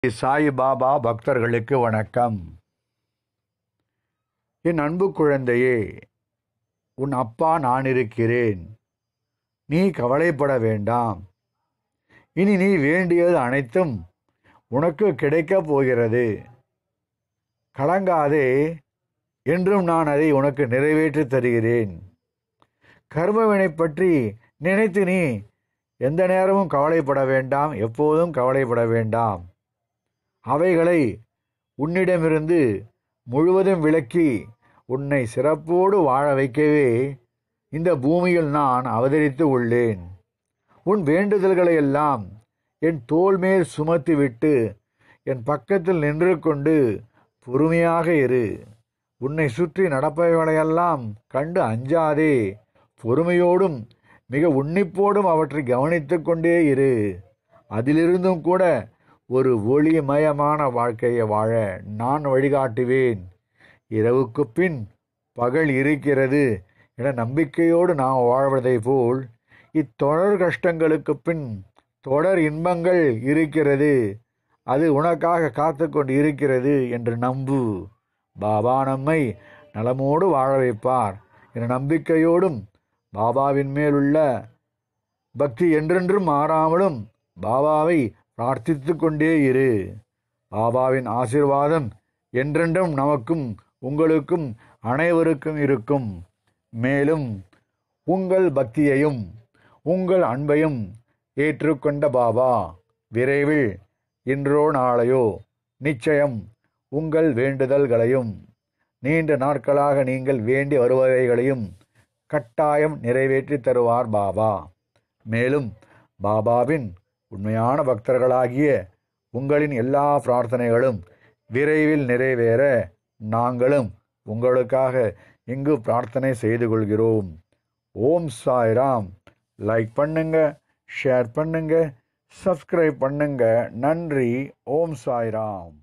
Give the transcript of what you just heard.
சாயிபாபா பக்தர்களுக்கு வணக்கம் என் அன்பு குழந்தையே உன் அப்பா நான் இருக்கிறேன் நீ கவலைப்பட வேண்டாம் இனி நீ வேண்டியது அனைத்தும் உனக்கு கிடைக்கப் போகிறது கலங்காதே என்றும் நான் அதை உனக்கு நிறைவேற்றி தருகிறேன் கர்மவினை பற்றி நினைத்து நீ எந்த நேரமும் கவலைப்பட வேண்டாம் எப்போதும் கவலைப்பட வேண்டாம் அவைகளை உன்னிடமிருந்து முழுவதும் விலக்கி உன்னை சிறப்போடு வாழ வைக்கவே இந்த பூமியில் நான் அவதரித்து உள்ளேன் உன் வேண்டுதல்களை எல்லாம் என் தோள் மேல் சுமத்திவிட்டு என் பக்கத்தில் நின்று கொண்டு பொறுமையாக இரு உன்னை சுற்றி நடப்பவைகளையெல்லாம் கண்டு அஞ்சாதே பொறுமையோடும் மிக உன்னிப்போடும் அவற்றை கவனித்துக் கொண்டே இரு அதிலிருந்தும் கூட ஒரு ஒளிமயமான வாழ்க்கையை வாழ நான் வழிகாட்டுவேன் இரவுக்கு பின் பகல் இருக்கிறது என நம்பிக்கையோடு நாம் வாழ்வதை போல் இத்தொடர் கஷ்டங்களுக்கு பின் தொடர் இன்பங்கள் இருக்கிறது அது உனக்காக காத்து கொண்டு இருக்கிறது என்று நம்பு பாபா நம்மை நலமோடு வாழ வைப்பார் என நம்பிக்கையோடும் பாபாவின் மேல் உள்ள பக்தி என்றென்றும் மாறாமலும் பாபாவை பிரார்த்தித்து கொண்டே இரு பாபாவின் ஆசிர்வாதம் என்றென்றும் நமக்கும் உங்களுக்கும் அனைவருக்கும் இருக்கும் மேலும் உங்கள் பக்தியையும் உங்கள் அன்பையும் ஏற்றுக்கொண்ட பாபா விரைவில் இன்றோ நாளையோ நிச்சயம் உங்கள் வேண்டுதல்களையும் நீண்ட நாட்களாக நீங்கள் வேண்டி வருபவைகளையும் கட்டாயம் நிறைவேற்றி தருவார் பாபா மேலும் பாபாவின் உண்மையான பக்தர்களாகிய உங்களின் எல்லா பிரார்த்தனைகளும் விரைவில் நிறைவேற நாங்களும் உங்களுக்காக இங்கு பிரார்த்தனை செய்து கொள்கிறோம் ஓம் சாய்ராம் லைக் பண்ணுங்க ஷேர் பண்ணுங்க சப்ஸ்கிரைப் பண்ணுங்க நன்றி ஓம் சாய்ராம்